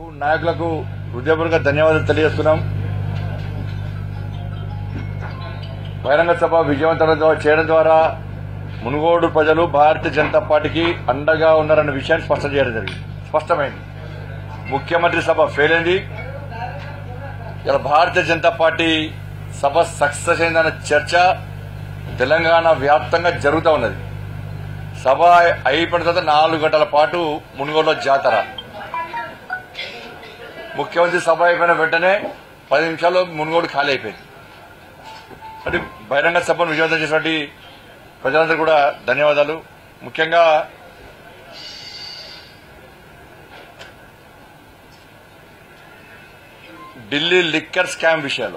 నాయకులకు హృదయపూర్వక ధన్యవాదాలు తెలియజేస్తున్నాం బహిరంగ సభ విజయవంతం చేయడం ద్వారా మునుగోడు ప్రజలు భారతీయ జనతా పార్టీకి అండగా ఉన్నారన్న విషయాన్ని స్పష్టం చేయడం జరిగింది స్పష్టమైంది ముఖ్యమంత్రి సభ ఫెయిల్ అయింది ఇలా భారతీయ జనతా పార్టీ సభ సక్సెస్ అయిందన్న చర్చ తెలంగాణ వ్యాప్తంగా జరుగుతూ ఉన్నది సభ అయిపోయిన తర్వాత నాలుగు గంటల పాటు మునుగోడులో జాతర ముఖ్యమంత్రి సభ అయిపోయిన వెంటనే పది నిమిషాల్లో మునుగోడు ఖాళీ అయిపోయింది అంటే బహిరంగ సభను విజయవంతం చేసినటువంటి ప్రజలందరూ కూడా ధన్యవాదాలు ముఖ్యంగా ఢిల్లీ లిక్కర్ స్కామ్ విషయాలు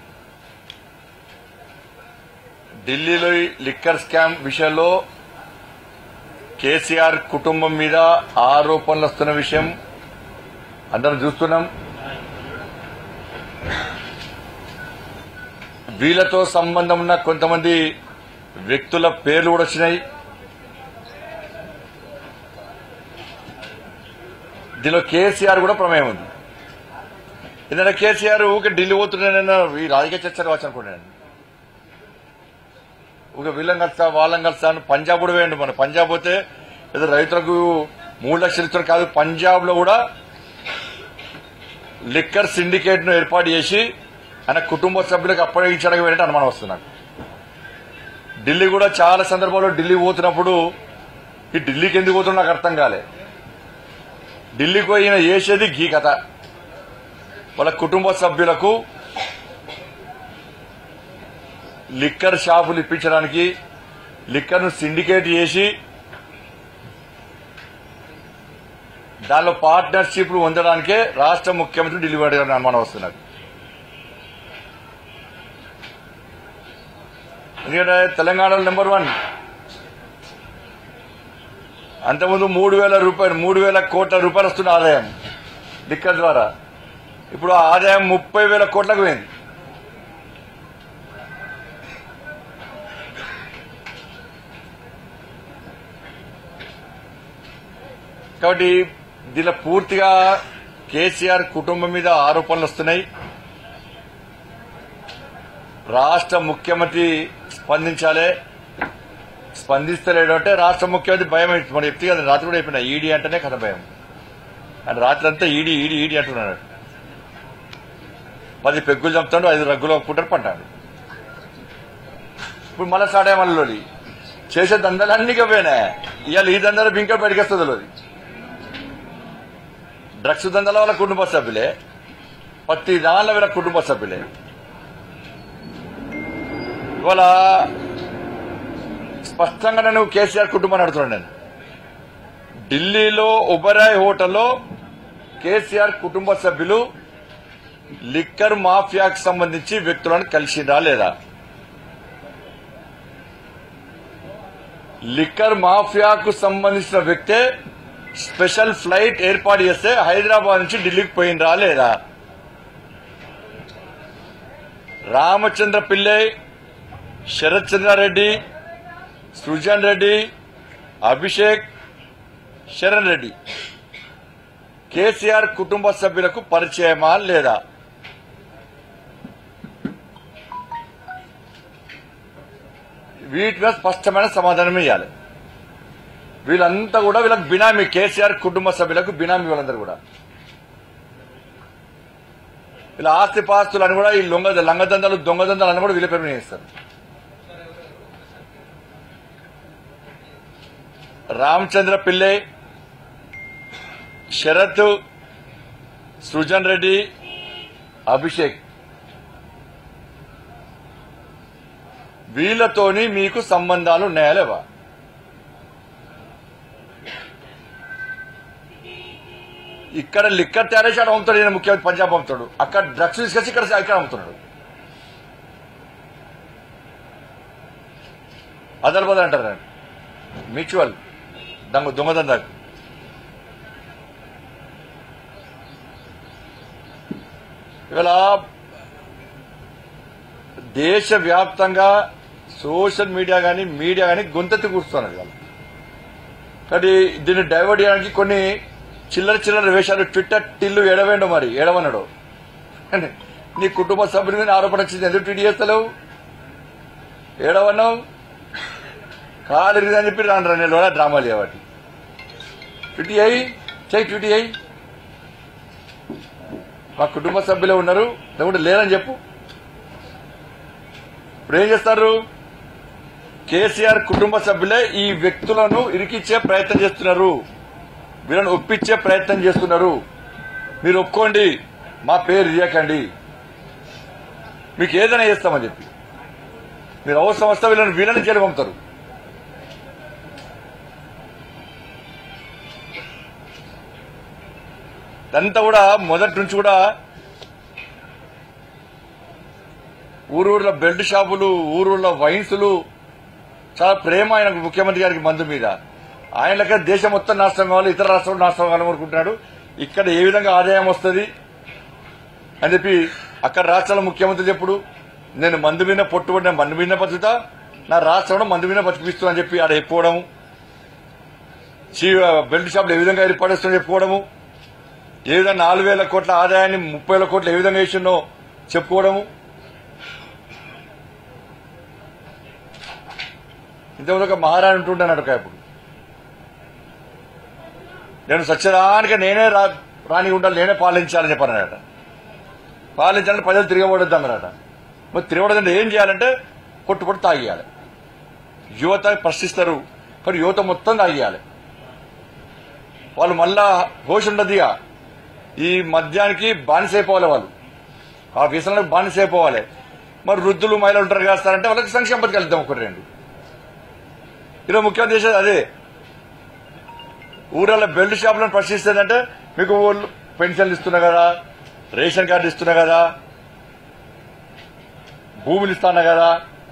ఢిల్లీలో ఈ లిక్కర్ స్కామ్ విషయంలో కేసీఆర్ కుటుంబం మీద ఆరోపణలు వస్తున్న విషయం అందరం చూస్తున్నాం వీళ్ళతో సంబంధం ఉన్న కొంతమంది వ్యక్తుల పేర్లు కూడా వచ్చినాయి దీనిలో కేసీఆర్ కూడా ప్రమేయం ఉంది ఎందుకంటే కేసీఆర్ ఊకే ఢిల్లీ పోతున్నానన్న ఈ రాజకీయ చర్చలు వచ్చి అనుకున్నాను ఊకే వీళ్ళం కలుస్తా వాళ్ళం కలుస్తా అని పంజాబ్ కూడా వేయండి మన పంజాబ్ పోతే ఏదో రైతులకు మూడు లక్షలు ఇస్తారు కాదు పంజాబ్ లో కూడా లిక్కర్ సిండికేట్ ను ఏర్పాటు చేసి ఆయన కుటుంబ సభ్యులకు అప్పగించడానికి వెళ్ళి అనుమానం వస్తున్నాడు ఢిల్లీ కూడా చాలా సందర్భాల్లో ఢిల్లీ పోతున్నప్పుడు ఈ ఢిల్లీకి ఎందుకు పోతున్నా నాకు అర్థం కాలే ఢిల్లీకి పోయిన చేసేది గీ కథ వాళ్ళ కుటుంబ సభ్యులకు లిక్కర్ షాపులు ఇప్పించడానికి లిక్కర్ను సిండికేట్ చేసి దానిలో పార్ట్నర్షిప్లు పొందడానికే రాష్ట్ర ముఖ్యమంత్రి ఢిల్లీ పడారని అనుమానం వస్తున్నారు ఎందుకంటే తెలంగాణలో నెంబర్ వన్ అంతకుముందు మూడు వేల రూపాయలు మూడు వేల కోట్ల రూపాయలు వస్తున్న ఆదాయం లిక్కర్ ద్వారా ఇప్పుడు ఆ ఆదాయం ముప్పై వేల కోట్లకు పోయింది కాబట్టి దీనిలో పూర్తిగా కేసీఆర్ కుటుంబం మీద ఆరోపణలు వస్తున్నాయి రాష్ట్ర ముఖ్యమంత్రి స్పందించాలి స్పందిస్తలేడు అంటే రాష్ట్ర ముఖ్యమంత్రి భయం అవుతుంది. మనం చెప్తే కదా రాత్రి కూడా అయిపోయినా ఈడీ అంటేనే కథ భయం అండ్ రాత్రి అంతా ఈడీ ఈడీ ఈడీ అంటున్నాడు పది పెగ్గులు చంపుతాడు ఐదు రగ్గులు ఒప్పుకుంటాడు పంటాడు ఇప్పుడు మళ్ళా సాడే మళ్ళీ చేసే దందలన్నీ పోయినా ఇవాళ ఈ దందలు బింక బయటకేస్తుంది లోది డ్రగ్స్ దందల వాళ్ళ కుటుంబ సభ్యులే ప్రతి దానిలో వీళ్ళ కుటుంబ సభ్యులే ఇవాళ స్పష్టంగా నేను కేసీఆర్ కుటుంబాన్ని అడుగుతున్నాను నేను ఢిల్లీలో ఉబరాయ్ హోటల్లో కేసీఆర్ కుటుంబ సభ్యులు లిక్కర్ మాఫియాకు సంబంధించి వ్యక్తులను కలిసిందా లేదా లిక్కర్ మాఫియాకు సంబంధించిన వ్యక్తే స్పెషల్ ఫ్లైట్ ఏర్పాటు చేస్తే హైదరాబాద్ నుంచి ఢిల్లీకి పోయిండ్రా లేదా రామచంద్ర పిల్లై శరత్ చంద్రారెడ్డి సృజన్ రెడ్డి అభిషేక్ శరణ్ రెడ్డి కేసీఆర్ కుటుంబ సభ్యులకు పరిచయమా లేదా వీటి మీద స్పష్టమైన సమాధానం ఇవ్వాలి వీళ్ళంతా కూడా వీళ్ళకి బినామీ కేసీఆర్ కుటుంబ సభ్యులకు బినామీ వీళ్ళందరూ కూడా వీళ్ళ ఆస్తి పాస్తులు అని కూడా ఈ లొంగ లంగదందాలు దొంగదందాలు అని కూడా వీళ్ళ పేరు మీద చేస్తారు రామచంద్ర పిల్లై శరత్ సృజన్ రెడ్డి అభిషేక్ వీళ్ళతోని మీకు సంబంధాలు ఉన్నాయా లేవా ఇక్కడ లిక్కర్ తయారు చేసి ఆడ అమ్ముతాడు ఈయన ముఖ్యమంత్రి పంజాబ్ అమ్ముతాడు అక్కడ డ్రగ్స్ తీసుకొచ్చి ఇక్కడ ఇక్కడ అమ్ముతున్నాడు అదల్ బదల్ అంటారు మ్యూచువల్ దొంగ దొంగదందాకు ఇవాళ దేశవ్యాప్తంగా సోషల్ మీడియా కానీ మీడియా కానీ గొంతెత్తి కూర్చున్నారు ఇవాళ కానీ దీన్ని డైవర్ట్ చేయడానికి కొన్ని చిల్లర చిల్లర వేషాలు ట్విట్టర్ టిల్లు ఎడవేండు మరి ఎడవన్నాడు నీ కుటుంబ సభ్యుల మీద ఆరోపణ వచ్చింది ఎందుకు ట్వీట్ చేస్తలేవు ఏడవన్నావు కాలు ఇరిగిందని చెప్పి రాను రెండు నెలల డ్రామాలు చేయబట్టి ట్విటీ అయ్యి చెయ్యి ట్విటీ అయ్యి మా కుటుంబ సభ్యులే ఉన్నారు లేకుంటే లేరని చెప్పు ఇప్పుడు ఏం చేస్తారు కేసీఆర్ కుటుంబ సభ్యులే ఈ వ్యక్తులను ఇరికిచ్చే ప్రయత్నం చేస్తున్నారు వీళ్ళని ఒప్పించే ప్రయత్నం చేస్తున్నారు మీరు ఒప్పుకోండి మా పేరు ఇయ్యకండి మీకు ఏదైనా చేస్తామని చెప్పి మీరు అవసరం వస్తే వీళ్ళని వీళ్ళని జైలు పంపుతారు ఇదంతా కూడా మొదటి నుంచి కూడా ఊరూర్ల బెల్ట్ షాపులు ఊరూర్ల వైన్సులు చాలా ప్రేమ ఆయన ముఖ్యమంత్రి గారికి మందు మీద ఆయన లెక్క దేశం మొత్తం నాశనం కావాలి ఇతర రాష్ట్రాలు నాశనం కావాలని కోరుకుంటున్నాడు ఇక్కడ ఏ విధంగా ఆదాయం వస్తుంది అని చెప్పి అక్కడ రాష్ట్రాల ముఖ్యమంత్రి చెప్పుడు నేను మందు మీద పొట్టుబడిన మందు మీద బతుకుతా నా రాష్ట్రంలో మందు మీద బతికిస్తూ అని చెప్పి ఆడ చెప్పుకోవడము చీ- బెల్ట్ షాపులు ఏ విధంగా ఏర్పడేస్తుందని చెప్పుకోవడము ఏ విధంగా నాలుగు వేల కోట్ల ఆదాయాన్ని ముప్పై వేల కోట్లు ఏ విధంగా వేసిందో చెప్పుకోవడము ఇంతకుముందు ఒక మహారాణి ఉంటుండేనట ఒక ఇప్పుడు నేను సత్యదానిక నేనే రా రాణి ఉండాలి నేనే పాలించాలని చెప్పారనట పాలించాలని ప్రజలు తిరగబడద్దు అన్నారట మరి తిరగబడదంటే ఏం చేయాలంటే పొట్టు పొట్టు తాగియాలి యువత ప్రశ్నిస్తారు కానీ యువత మొత్తం తాగియాలి వాళ్ళు మళ్ళా హోష్ ఉండదుగా ఈ మద్యానికి బానిసైపోవాలి వాళ్ళు ఆ వ్యసనాలకు బానిసైపోవాలి మరి వృద్ధులు మహిళలు ఉంటారు కాస్తారంటే వాళ్ళకి సంక్షేమ పథకాలు ఇద్దాం ఒకటి రెండు ఈరోజు ముఖ్యమంత్రి చేసేది అదే ఊరల్లో బెల్ట్ షాపులను ప్రశ్నిస్తుందంటే మీకు ఊళ్ళు పెన్షన్లు ఇస్తున్నా కదా రేషన్ కార్డు ఇస్తున్నా కదా భూములు ఇస్తాను కదా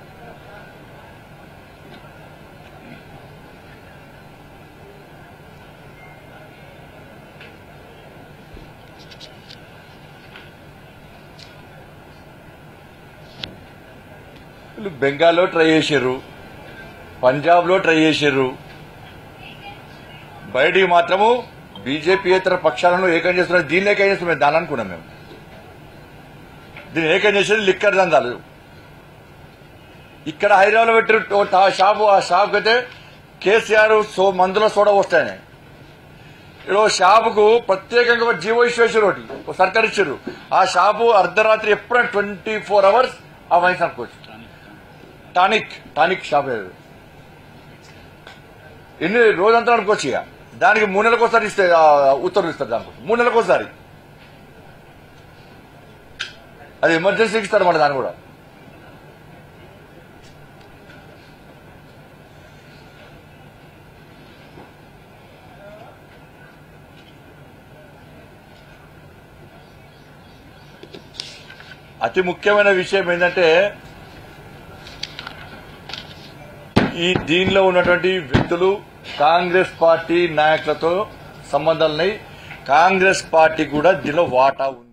వీళ్ళు బెంగాల్లో ట్రై చేసారు పంజాబ్లో ట్రై చేసారు బయటికి మాత్రము బీజేపీయేతర పక్షాలను ఏకం చేస్తున్నారు దీన్ని ఏకం చేస్తున్నాం దాని అనుకున్నాం మేము దీన్ని ఏకం చేసేది లిక్కర్ దందాలు ఇక్కడ హైదరాబాద్ పెట్టిన ఓ టా- షాపు ఆ షాప్ అయితే కేసీఆర్ సో మందుల సోడా వస్తాయని ఇక్కడ షాపుకు ప్రత్యేకంగా ఒక జీవో ఇష్యూ వేసారు ఒకటి ఒక సర్కార్ ఇచ్చారు ఆ షాపు అర్ధరాత్రి ఎప్పుడైనా ట్వంటీ ఫోర్ అవర్స్ ఆ వైన్స్ అనుకోవచ్చు టానిక్ టానిక్ షాప్ ఏదో. ఎన్ని రోజంతా అనుకోవచ్చు ఇక దానికి మూడు నెలలకు ఒకసారి ఇస్తే ఆ, ఉత్తర్వులు ఇస్తారు దానికి మూడు నెలలకు ఒకసారి అది ఎమర్జెన్సీకి ఇస్తారు మన దాన్ని కూడా అతి ముఖ్యమైన విషయం ఏంటంటే ఈ దీనిలో ఉన్నటువంటి వ్యక్తులు కాంగ్రెస్ పార్టీ నాయకులతో సంబంధాలున్నాయి కాంగ్రెస్ పార్టీ కూడా దీనిలో వాటా ఉంది